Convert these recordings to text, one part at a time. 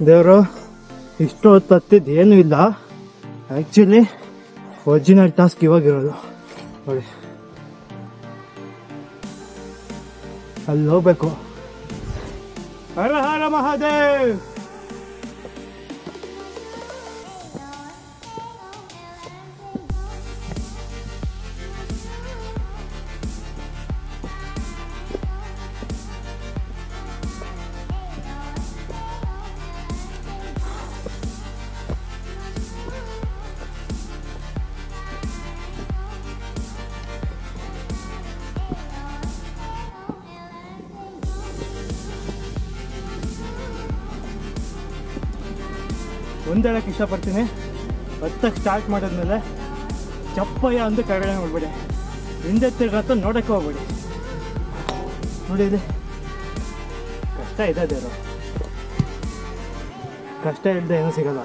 ದೇವರು ಇಷ್ಟು ಹೊತ್ತು ಹತ್ತಿದ್ದು ಏನೂ ಇಲ್ಲ ಆ್ಯಕ್ಚುಲಿ ಒರಿಜಿನಲ್ ಟಾಸ್ಕ್ ಇವಾಗಿರೋದು ನೋಡಿ ಅಲ್ಲಿ ಹೋಗ್ಬೇಕು ಹರ ಹರ ಮಹಾದೇವ್ ಒಂದು ಹೇಳಕ್ಕೆ ಇಷ್ಟಪಡ್ತೀನಿ ಹತ್ತಕ್ಕೆ ಸ್ಟಾರ್ಟ್ ಮಾಡಿದ್ಮೇಲೆ ಚಪ್ಪಯ್ಯ ಅಂದು ಕೆಳಗಡೆ ನೋಡ್ಬೇಡಿ ಹಿಂದೆ ತಿರ್ಗಂತೂ ನೋಡಕ್ಕೆ ಹೋಗ್ಬೇಡಿ ನೋಡಿ ಇಲ್ಲಿ ಕಷ್ಟ ಇದೆ ದೇವರು ಕಷ್ಟ ಇಲ್ಲದೆ ಏನೂ ಸಿಗಲ್ಲ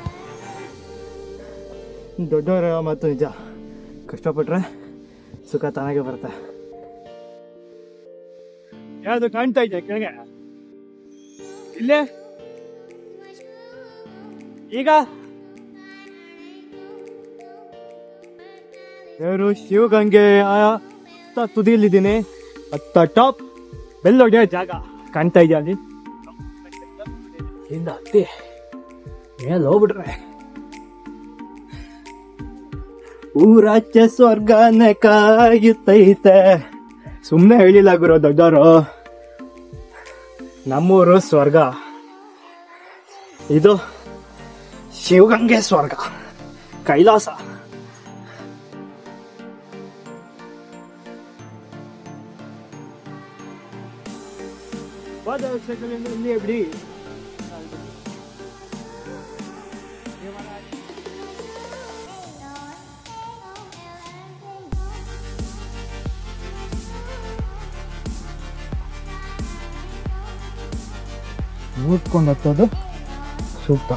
ದೊಡ್ಡವರ ಮಾತು ನಿಜ ಕಷ್ಟಪಟ್ರೆ ಸುಖ ತಾನಾಗೆ ಬರುತ್ತೆ ಯಾವುದು ಕಾಣ್ತಾ ಇದೆ ಕೆಳಗೆ ಇಲ್ಲೇ ಈಗ ದೇವರು ಶಿವಗಂಗೆ ಹತ್ತ ತುದಿಯಲ್ಲಿದ್ದೀನಿ ಹತ್ತ ಟಾಪ್ ಬೆಲ್ ಹೊಡೆಯೋ ಜಾಗ ಕಾಣ್ತಾ ಇದೆಯಾ ಅಲ್ಲಿ ಇಂದ ಹತ್ತಿ ಮೇಲೆ ಹೋಗ್ಬಿಟ್ರೆ ಊರಾಚೆ ಸ್ವರ್ಗನೆ ಕಾಯುತ್ತೈತೆ ಸುಮ್ಮನೆ ಹೇಳಿಲ್ಲ ಗುರು ದೊಡ್ಡವರು ನಮ್ಮೂರು ಸ್ವರ್ಗ ಇದು ಶಿವಗಂಗೆ ಸ್ವರ್ಗ ಕೈಲಾಸ ಇಲ್ಲಿ ಬಿಡಿ ನೋಡ್ಕೊಂಡು ಹತ್ತೋದು ಸೂಕ್ತ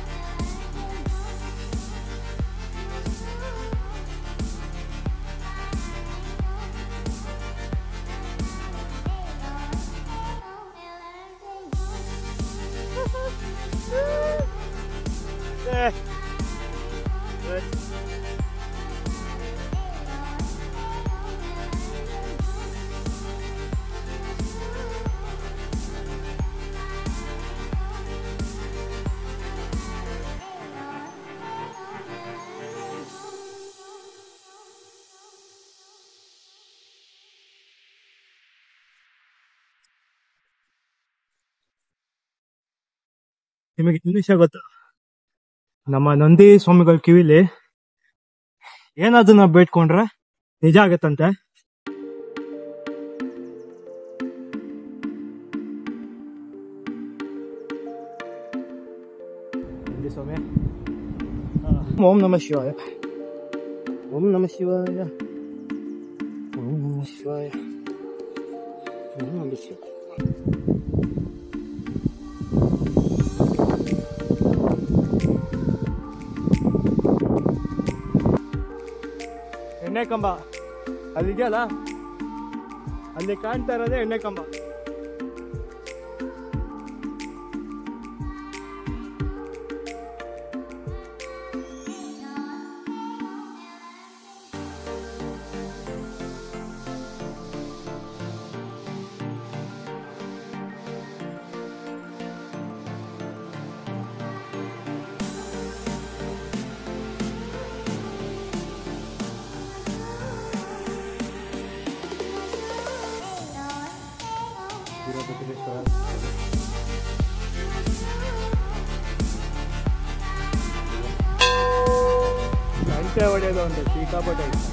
ನಿಮಗೆ ಇನ್ನೂ ವಿಷಯ ಗೊತ್ತು ನಮ್ಮ ನಂದಿ ಸ್ವಾಮಿಗಳ ಕಿವಿಲಿ ಏನಾದ್ರು ನಾವು ಬೇಡ್ಕೊಂಡ್ರೆ ನಿಜ ಆಗತ್ತಂತೆ ನಂದಿ ಸ್ವಾಮಿ ಆ, ಓಂ ನಮ ಶಿವಾಯ ಓಂ ನಮ ಶಿವಾಯ ಓಂ ನಮ ಶಿವಾಯ ಓಂ ನಮ ಶಿವಾಯ ಎಣ್ಣೆ ಕಂಬ ಅಲ್ಲಿದೆಯಲ್ಲ ಅಲ್ಲಿ ಕಾಣ್ತಾ ಇರೋದೇ ಎಣ್ಣೆ ಕಂಬ ವೀರಭದ್ರೇಶ್ವರ ಗಂಟೆ ಹೊಡೆಯೋದು ಒಂದು ಸಿಕ್ಕಾಪಟ್ಟೆ ಐತೆ.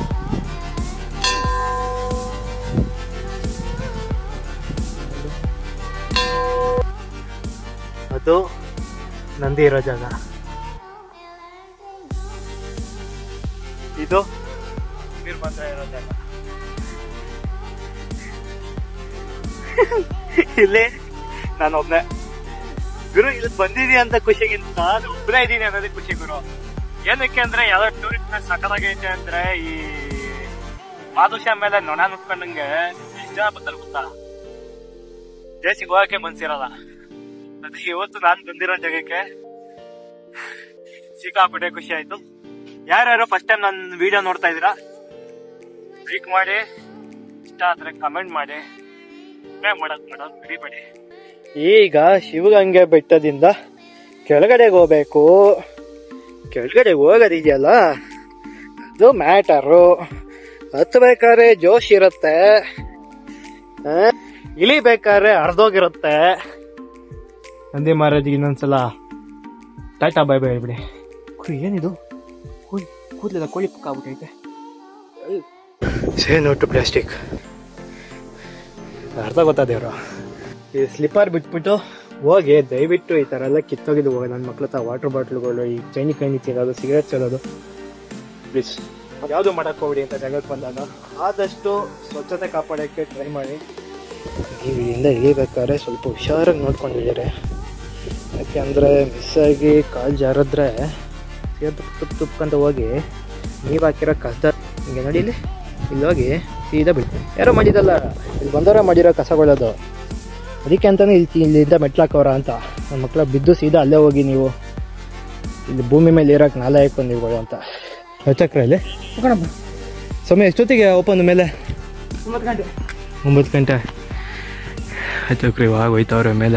ಅದು ನಂದಿ ಇರೋ ಜಾಗ ಇದು ನಿರ್ಬಂಧ ಇರೋ ಜಾಗ ಇಲ್ಲಿ ನಾನು ಒಬ್ನೇ ಗುರು ಇಲ್ಲಿ ಬಂದಿದೀನಿ ಅಂತ ಖುಷಿಗಿಂತ ನಾನು ಒಬ್ಬನೇ ಇದ್ದೀನಿ ಅನ್ನೋದೇ ಖುಷಿ ಗುರು ಏನಕ್ಕೆ ಅಂದ್ರೆ ಯಾವ್ದೋ ಟೂರಿಸ್ಟ್ ಪ್ಲೇಸ್ ಸಕ್ಕದಾಗೈತೆ ಅಂದ್ರೆ ಈ ಮಾದುಷ ಮೇಲೆ ನೊಣ ನುಟ್ಕೊಂಡಂಗೆ ಇಷ್ಟ ಬತ್ತಲ್ ಗೊತ್ತಾ ದೇಶಕ್ಕೆ ಹೋಗಕ್ಕೆ ಮನ್ಸಿರಲ್ಲ ಅದೇ ಇವತ್ತು ನಾನು ಬಂದಿರೋ ಜಾಗಕ್ಕೆ ಸಿಕ್ಕಾಪಟ್ಟೆ ಖುಷಿ ಆಯ್ತು ಯಾರ್ಯಾರು ಫಸ್ಟ್ ಟೈಮ್ ನನ್ನ ವಿಡಿಯೋ ನೋಡ್ತಾ ಇದ್ದೀರಾ ಲೈಕ್ ಮಾಡಿ ಇಷ್ಟ ಆದ್ರೆ ಕಮೆಂಟ್ ಮಾಡಿ ಸಬ್ಸ್ಕ್ರೈಬ್ ಮಾಡಕ್ ಮಾಡೋದು ಮರಿಬೇಡಿ ಈಗ ಶಿವಗಂಗೆ ಬೆಟ್ಟದಿಂದ ಕೆಳಗಡೆಗೆ ಹೋಗ್ಬೇಕು ಕೆಳಗಡೆ ಹೋಗೋದಿದೆಯಲ್ಲ ಅದು ಮ್ಯಾಟರು ಹತ್ಬೇಕಾದ್ರೆ ಜೋಶ್ ಇರುತ್ತೆ ಆ, ಇಳಿಬೇಕಾದ್ರೆ ಅರ್ಧೋಗಿರುತ್ತೆ ನಂದಿ ಮಹಾರಾಜಿಗೆ ಇನ್ನೊಂದ್ಸಲ ಟಾಟಾ ಬೈ ಬೈ ಹೇಳ್ಬಿಡಿ ಕುಯ್ ಏನಿದು ಕುಯ್ ಕೂದಲೆಲ್ಲ ಕೋಳಿ ಪಕ್ಕ ಆಗ್ಬಿಟ್ಟೈತೆ ಸೇ ನೋಟು ಪ್ಲಾಸ್ಟಿಕ್ ಅರ್ಥ ಗೊತ್ತಾ ದೇವ್ರು ಈ ಸ್ಲಿಪ್ಪರ್ ಬಿಟ್ಬಿಟ್ಟು ಹೋಗಿ ದಯವಿಟ್ಟು ಈ ಥರ ಎಲ್ಲ ಕಿತ್ತೋಗಿದ್ದು ಹೋಗಿ ನನ್ನ ಮಕ್ಳ ಹತ್ರ ವಾಟರ್ ಬಾಟ್ಲುಗಳು ಈ ಚೈನಿ ಕೈನಿ ತಿನ್ನೋದು ಸಿಗರೇಟ್ ಸೇರೋದು ಪ್ಲೀಸ್ ಯಾವುದು ಮಾಡಕ್ ಹೋಗ್ಬಿಡಿ ಅಂತ ಜಾಗಕ್ಕೆ ಬಂದಾಗ ಆದಷ್ಟು ಸ್ವಚ್ಛತೆ ಕಾಪಾಡೋಕ್ಕೆ ಟ್ರೈ ಮಾಡಿ ನೀವು ಇಲ್ಲಿಂದ ಇಳಿಬೇಕಾದ್ರೆ ಸ್ವಲ್ಪ ಹುಷಾರಾಗಿ ನೋಡ್ಕೊಂಡಿದ್ದೀರಿ ಯಾಕೆಂದರೆ ಮಿಸ್ ಆಗಿ ಕಾಲು ಜಾರಿದ್ರೆ ಸೇರ್ ತುಪ್ ತುಪ್ ತುಪ್ಕಂತ ಹೋಗಿ ನೀವು ಹಾಕಿರೋ ಕಸದ ಹಿಂಗೆ ನೋಡಿ ಇಲ್ಲಿ ಇಲ್ಲಿ ಹೋಗಿ ಸೀದಾ ಬಿಡ್ತೀನಿ ಯಾರೋ ಮಾಡಿದಲ್ಲ ಇಲ್ಲಿ ಬಂದವರ ಮಾಡಿರೋ ಕಸಗಳದು ಅದಕ್ಕೆ ಅಂತಾನೆ ಇಲ್ಲಿ ಇಲ್ಲಿಂದ ಮೆಟ್ಲಾಕವ್ರ ಅಂತ ನನ್ನ ಮಕ್ಕಳ ಬಿದ್ದು ಸೀದಾ ಅಲ್ಲೇ ಹೋಗಿ ನೀವು ಇಲ್ಲಿ ಭೂಮಿ ಮೇಲೆ ಇರೋಕೆ ನಾಲೆ ಹಾಕೊಂಡು ನೀವು ಅಂತ ಚಕ್ರ ಇಲ್ಲಿ ಸಮಯ ಎಷ್ಟೊತ್ತಿಗೆ ಓಪನ್ ಮೇಲೆ ಒಂಬತ್ತು ಗಂಟೆ ಒಂಬತ್ತು ಗಂಟೆ ಆಯ್ತು ಕ್ರಿ ಇವಾಗ ಹೋಯ್ತವ್ರೆ ಮೇಲೆ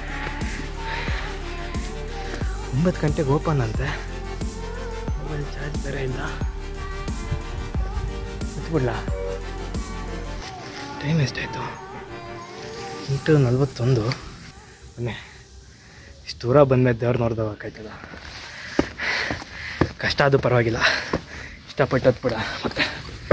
ಒಂಬತ್ತು ಗಂಟೆಗೆ ಓಪನ್ ಅಂತೆ ಮೊಬೈಲ್ ಚಾರ್ಜ್ ಬೇರೆ ಇಲ್ಲ ಬಿಡ್ಲಾ ಟೈಮ್ ಎಷ್ಟಾಯಿತು ಎಂಟು ನಲ್ವತ್ತೊಂದು ಬನ್ನಿ ಇಷ್ಟು ದೂರ ಬಂದ್ಮೇಲೆ ದೇವ್ರು ನೋಡ್ದೋಗಾಯ್ತದ ಕಷ್ಟ ಅದು ಪರವಾಗಿಲ್ಲ ಇಷ್ಟಪಟ್ಟದ್ದು ಬಿಡ ಮತ್ತೆ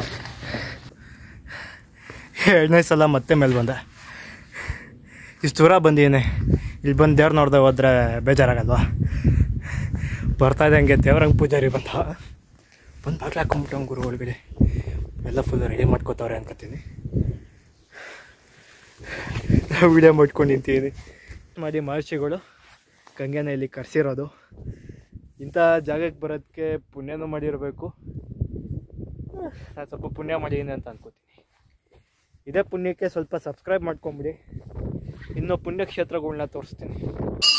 ಎರಡನೇ ಸಲ ಮತ್ತೆ ಮೇಲೆ ಬಂದೆ ಇಷ್ಟು ದೂರ ಬಂದಿದ್ದೀನಿ ಇಲ್ಲಿ ಬಂದು ದೇವ್ರು ನೋಡ್ದೆ ಹೋದ್ರೆ ಬೇಜಾರಾಗಲ್ವಾ ಬರ್ತಾ ಇದೆ ಹಂಗೆ ದೇವ್ರಂಗೆ ಪೂಜಾರಿ ಬಂದ ಬಂದು ಬಾಗ್ಲು ಹಾಕೊಂಬಿಟ್ಟು ಗುರು ಒಳಗಡೆ ಎಲ್ಲ ಫುಲ್ ರೆಡಿ ಮಾಡ್ಕೋತವ್ರೆ ಅನ್ಕೋತೀನಿ ವಿಡಿಯೋ ಮಾಡ್ಕೊಂಡು ನಿಂತೀನಿ ಮಾಡಿ ಮಹರ್ಷಿಗಳು ಗಂಗೆನ ಇಲ್ಲಿ ಕರೆಸಿರೋದು ಇಂಥ ಜಾಗಕ್ಕೆ ಬರೋದಕ್ಕೆ ಪುಣ್ಯನೂ ಮಾಡಿರಬೇಕು ನಾನು ಸ್ವಲ್ಪ ಪುಣ್ಯ ಮಾಡಿದ್ದೀನಿ ಅಂತ ಅನ್ಕೋತೀನಿ ಇದೇ ಪುಣ್ಯಕ್ಕೆ ಸ್ವಲ್ಪ ಸಬ್ಸ್ಕ್ರೈಬ್ ಮಾಡ್ಕೊಂಬಿಡಿ ಇನ್ನೂ ಪುಣ್ಯಕ್ಷೇತ್ರಗಳ್ನ ತೋರಿಸ್ತೀನಿ